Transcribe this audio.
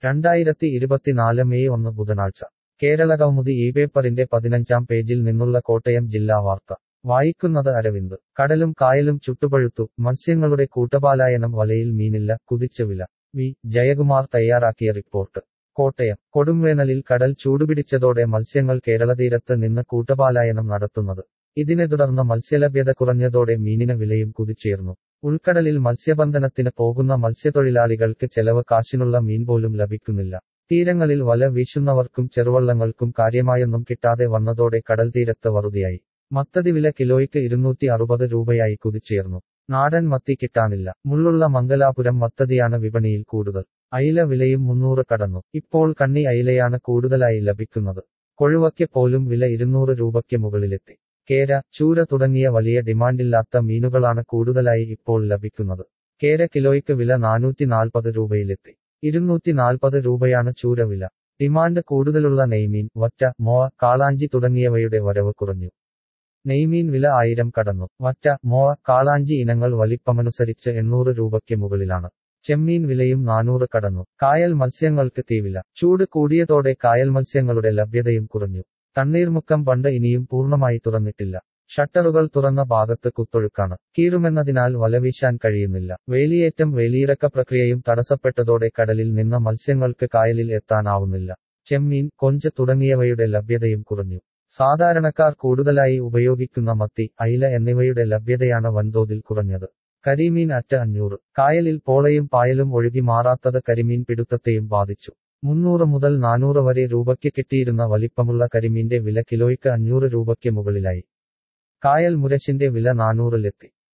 രണ്ടായിരത്തി ഇരുപത്തിനാല് മെയ് ഒന്ന് ബുധനാഴ്ച കേരളകൗമുദി ഈ പേപ്പറിന്റെ പതിനഞ്ചാം പേജിൽ നിന്നുള്ള കോട്ടയം ജില്ലാ വാർത്ത വായിക്കുന്നത് അരവിന്ദ് കടലും കായലും ചുട്ടുപഴുത്തു മത്സ്യങ്ങളുടെ കൂട്ടപാലായനം വലയിൽ മീനില്ല കുതിച്ച വില വി ജയകുമാർ തയ്യാറാക്കിയ റിപ്പോർട്ട് കോട്ടയം കൊടുംവേനലിൽ കടൽ ചൂടുപിടിച്ചതോടെ മത്സ്യങ്ങൾ കേരളതീരത്ത് നിന്ന് കൂട്ടപാലായനം നടത്തുന്നത് ഇതിനെ തുടർന്ന് മത്സ്യലഭ്യത കുറഞ്ഞതോടെ മീനിന് വിലയും കുതിച്ചുയർന്നു ഉൾക്കടലിൽ മത്സ്യബന്ധനത്തിന് പോകുന്ന മത്സ്യത്തൊഴിലാളികൾക്ക് ചെലവ് കാശിനുള്ള മീൻ പോലും ലഭിക്കുന്നില്ല തീരങ്ങളിൽ വല വീശുന്നവർക്കും ചെറുവള്ളങ്ങൾക്കും കാര്യമായൊന്നും കിട്ടാതെ വന്നതോടെ കടൽ തീരത്ത് വറുതിയായി മത്തതി വില കിലോയ്ക്ക് ഇരുന്നൂറ്റി അറുപത് രൂപയായി കുതിച്ചുയർന്നു നാടൻ മത്തി കിട്ടാനില്ല മുള്ളുള്ള മംഗലാപുരം മത്തതിയാണ് വിപണിയിൽ കൂടുതൽ അയില വിലയും മുന്നൂറ് കടന്നു ഇപ്പോൾ കണ്ണി അയിലയാണ് കൂടുതലായി ലഭിക്കുന്നത് കൊഴുവയ്ക്ക് പോലും വില ഇരുന്നൂറ് രൂപയ്ക്ക് മുകളിലെത്തി കേര ചൂര തുടങ്ങിയ വലിയ ഡിമാൻഡില്ലാത്ത മീനുകളാണ് കൂടുതലായി ഇപ്പോൾ ലഭിക്കുന്നത് കേര കിലോയ്ക്ക് വില നാനൂറ്റി നാൽപ്പത് രൂപയിലെത്തി ഇരുന്നൂറ്റി നാൽപ്പത് രൂപയാണ് ചൂര വില ഡിമാൻഡ് കൂടുതലുള്ള നെയ്മീൻ വറ്റ മോവ കാളാഞ്ചി തുടങ്ങിയവയുടെ വരവ് കുറഞ്ഞു നെയ്മീൻ വില ആയിരം കടന്നു വറ്റ മോവ കാളാഞ്ചി ഇനങ്ങൾ വലിപ്പമനുസരിച്ച് എണ്ണൂറ് രൂപയ്ക്ക് മുകളിലാണ് ചെമ്മീൻ വിലയും നാനൂറ് കടന്നു കായൽ മത്സ്യങ്ങൾക്ക് തീവില ചൂട് കൂടിയതോടെ കായൽ മത്സ്യങ്ങളുടെ ലഭ്യതയും കുറഞ്ഞു തണ്ണീർമുക്കം ബണ്ട് ഇനിയും പൂർണ്ണമായി തുറന്നിട്ടില്ല ഷട്ടറുകൾ തുറന്ന ഭാഗത്ത് കുത്തൊഴുക്കാണ് കീറുമെന്നതിനാൽ വലവീശാൻ കഴിയുന്നില്ല വേലിയേറ്റം വേലിയിറക്ക പ്രക്രിയയും തടസ്സപ്പെട്ടതോടെ കടലിൽ നിന്ന് മത്സ്യങ്ങൾക്ക് കായലിൽ എത്താനാവുന്നില്ല ചെമ്മീൻ കൊഞ്ച് തുടങ്ങിയവയുടെ ലഭ്യതയും കുറഞ്ഞു സാധാരണക്കാർ കൂടുതലായി ഉപയോഗിക്കുന്ന മത്തി അയില എന്നിവയുടെ ലഭ്യതയാണ് വൻതോതിൽ കുറഞ്ഞത് കരിമീൻ അറ്റ അഞ്ഞൂറ് കായലിൽ പോളയും പായലും ഒഴുകി മാറാത്തത് കരിമീൻ പിടുത്തത്തെയും ബാധിച്ചു മുന്നൂറ് മുതൽ നാനൂറ് വരെ രൂപയ്ക്ക് കിട്ടിയിരുന്ന വലിപ്പമുള്ള കരിമീന്റെ വില കിലോയ്ക്ക് അഞ്ഞൂറ് രൂപയ്ക്ക് മുകളിലായി കായൽ മുരശിന്റെ വില നാനൂറിലെത്തി